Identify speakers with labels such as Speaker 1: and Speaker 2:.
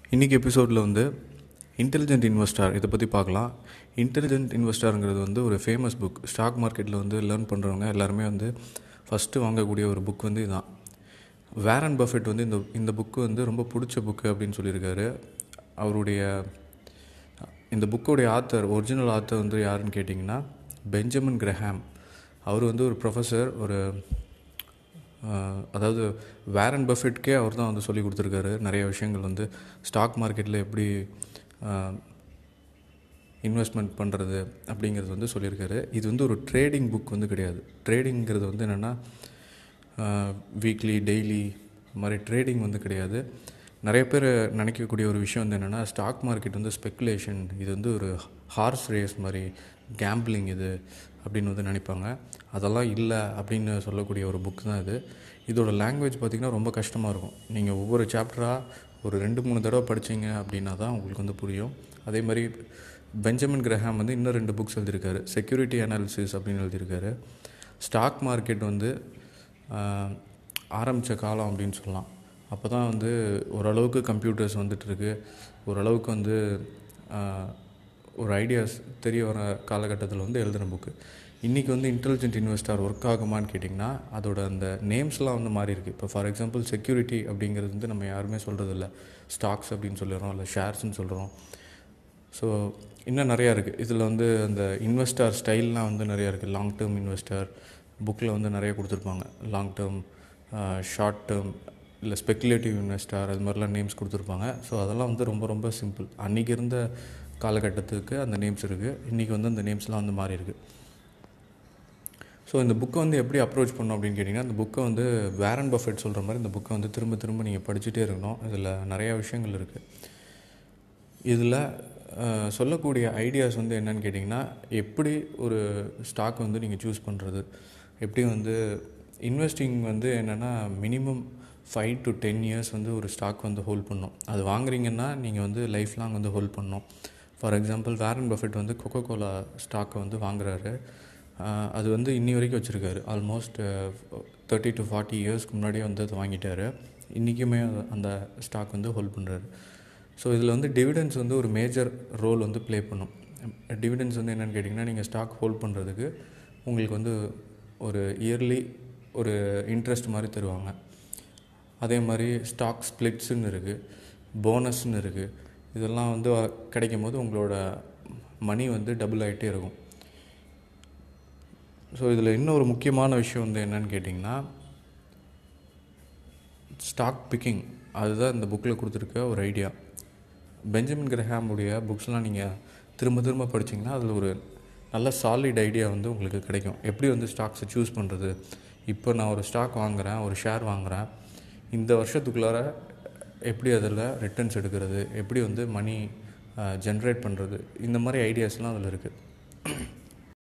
Speaker 1: இன்றைக்கி எபிசோடில் வந்து இன்டெலிஜென்ட் இன்வெஸ்டார் இதை பற்றி பார்க்கலாம் இன்டெலிஜென்ட் இன்வெஸ்டாருங்கிறது வந்து ஒரு ஃபேமஸ் புக் ஸ்டாக் மார்க்கெட்டில் வந்து லேர்ன் பண்ணுறவங்க எல்லாருமே வந்து ஃபஸ்ட்டு வாங்கக்கூடிய ஒரு புக் வந்து இதுதான் வேரன் பஃபெட் வந்து இந்த இந்த புக்கு வந்து ரொம்ப பிடிச்ச புக்கு அப்படின்னு சொல்லியிருக்காரு அவருடைய இந்த புக்கோடைய ஆத்தர் ஒரிஜினல் ஆத்தர் வந்து யாருன்னு கேட்டிங்கன்னா பெஞ்சமின் கிரஹாம் அவர் வந்து ஒரு ப்ரொஃபஸர் ஒரு ஆஹ், அதாவது வேரன் பஃபெட்கே அவர் தான் வந்து சொல்லி கொடுத்துருக்காரு நிறைய விஷயங்கள் வந்து ஸ்டாக் மார்க்கெட்டில் எப்படி இன்வெஸ்ட்மெண்ட் பண்ணுறது அப்படிங்கிறது வந்து சொல்லியிருக்காரு இது வந்து ஒரு ட்ரேடிங் புக் வந்து கிடையாது ட்ரேடிங்கிறது வந்து என்னென்னா வீக்லி டெய்லி மாதிரி ட்ரேடிங் வந்து கிடையாது நிறைய பேர் நினைக்கக்கூடிய ஒரு விஷயம் வந்து என்னென்னா ஸ்டாக் மார்க்கெட் வந்து ஸ்பெக்குலேஷன் இது வந்து ஒரு ஹார்ஸ் ரேஸ் மாதிரி கேம்பிளிங் இது அப்படின்னு வந்து நினைப்பாங்க அதெல்லாம் இல்லை அப்படின்னு சொல்லக்கூடிய ஒரு புக் தான் இது இதோட லாங்குவேஜ் பார்த்திங்கன்னா ரொம்ப கஷ்டமாக இருக்கும் நீங்கள் ஒவ்வொரு சாப்டராக ஒரு ரெண்டு மூணு தடவை படிச்சீங்க அப்படின்னா தான் உங்களுக்கு வந்து புரியும் அதே மாதிரி பெஞ்சமின் கிரஹாம் வந்து இன்னும் ரெண்டு புக்ஸ் எழுதியிருக்காரு செக்யூரிட்டி அனாலிசிஸ் அப்படின்னு எழுதியிருக்காரு ஸ்டாக் மார்க்கெட் வந்து ஆஹ், ஆரம்பித்த காலம் அப்படின்னு சொல்லலாம் அப்போ தான் வந்து ஓரளவுக்கு கம்ப்யூட்டர்ஸ் வந்துட்டுருக்கு ஓரளவுக்கு வந்து ஆஹ், ஒரு ஐடியாஸ் தெரிய வர காலகட்டத்தில் வந்து எழுதுன புக்கு இன்றைக்கி வந்து இன்டெலிஜென்ட் இன்வெஸ்டார் ஒர்க் ஆகுமான்னு கேட்டிங்கன்னா அதோட அந்த நேம்ஸ்லாம் வந்து மாறி இருக்கு இப்போ ஃபார் எக்ஸாம்பிள் செக்யூரிட்டி அப்படிங்கிறது வந்து நம்ம யாருமே சொல்கிறது இல்லை ஸ்டாக்ஸ் அப்படின்னு சொல்லிடுறோம் இல்லை ஷேர்ஸ்னு சொல்கிறோம் ஸோ இன்னும் நிறையா இருக்குது இதில் வந்து அந்த இன்வெஸ்டார் ஸ்டைல்லாம் வந்து நிறையா இருக்குது லாங் டேர்ம் இன்வெஸ்டர் புக்கில் வந்து நிறைய கொடுத்துருப்பாங்க லாங் டேர்ம் ஷார்ட் டேர்ம் இல்லை ஸ்பெக்குலேட்டிவ் இன்வெஸ்டார் அது மாதிரிலாம் நேம்ஸ் கொடுத்துருப்பாங்க ஸோ அதெல்லாம் வந்து ரொம்ப ரொம்ப சிம்பிள் அன்றைக்கி இருந்த காலகட்டத்துக்கு அந்த நேம்ஸ் இருக்குது இன்றைக்கி வந்து அந்த நேம்ஸ்லாம் வந்து மாறி இருக்கு ஸோ இந்த புக்கை வந்து எப்படி அப்ரோச் பண்ணோம் அப்படின்னு கேட்டிங்கன்னா இந்த புக்கை வந்து வேரன் பஃபெட் சொல்கிற மாதிரி இந்த புக்கை வந்து திரும்ப திரும்ப நீங்கள் படிச்சுட்டே இருக்கணும் இதில் நிறையா விஷயங்கள் இருக்குது இதில் அஹ், சொல்லக்கூடிய ஐடியாஸ் வந்து என்னன்னு கேட்டிங்கன்னா எப்படி ஒரு ஸ்டாக் வந்து நீங்கள் சூஸ் பண்ணுறது எப்படி வந்து இன்வெஸ்டிங் வந்து என்னென்னா minimum five to ten years வந்து ஒரு ஸ்டாக் வந்து ஹோல்ட் பண்ணணும் அது வாங்குறீங்கன்னா நீங்கள் வந்து லைஃப் லாங் வந்து ஹோல்ட் பண்ணணும் ஃபார் எக்ஸாம்பிள் வேரன் பஃபெட் வந்து கொக்கோ கோலா ஸ்டாக்கை வந்து வாங்குறாரு அஹ், அது வந்து இன்னி வரைக்கும் வச்சுருக்காரு ஆல்மோஸ்ட் தேர்ட்டி டு ஃபார்ட்டி இயர்ஸ்க்கு முன்னாடியே வந்து அதை வாங்கிட்டாரு இன்றைக்குமே அந்த ஸ்டாக் வந்து ஹோல்ட் பண்ணுறாரு ஸோ இதில் வந்து டிவிடெண்ட்ஸ் வந்து ஒரு மேஜர் ரோல் வந்து ப்ளே பண்ணும் டிவிடெண்ட்ஸ் வந்து என்னென்னு கேட்டிங்கன்னா நீங்கள் ஸ்டாக் ஹோல்ட் பண்ணுறதுக்கு உங்களுக்கு வந்து ஒரு இயர்லி ஒரு இன்ட்ரெஸ்ட் மாதிரி தருவாங்க அதே மாதிரி ஸ்டாக் ஸ்ப்ளிட்ஸுன்னு இருக்குது போனஸ்ன்னு இருக்குது இதெல்லாம் வந்து கிடைக்கும் போது உங்களோட மணி வந்து டபுள் ஆகிட்டே இருக்கும் ஸோ இதில் இன்னொரு முக்கியமான விஷயம் வந்து என்னன்னு கேட்டிங்கன்னா ஸ்டாக் பிக்கிங் அதுதான் இந்த புக்கில் கொடுத்துருக்க ஒரு ஐடியா பெஞ்சமின் கிரஹாமுடைய புக்ஸ்லாம் நீங்கள் திரும்ப திரும்ப படிச்சீங்கன்னா அதில் ஒரு நல்ல சாலிட் ஐடியா வந்து உங்களுக்கு கிடைக்கும் எப்படி வந்து ஸ்டாக்ஸை சூஸ் பண்ணுறது இப்போ நான் ஒரு ஸ்டாக் வாங்குகிறேன் ஒரு ஷேர் வாங்குகிறேன் இந்த வருஷத்துக்குள்ளார எப்படி அதில் ரிட்டர்ன்ஸ் எடுக்கிறது எப்படி வந்து மணி ஜென்ரேட் பண்ணுறது இந்த மாதிரி ஐடியாஸ்லாம் அதில் இருக்குது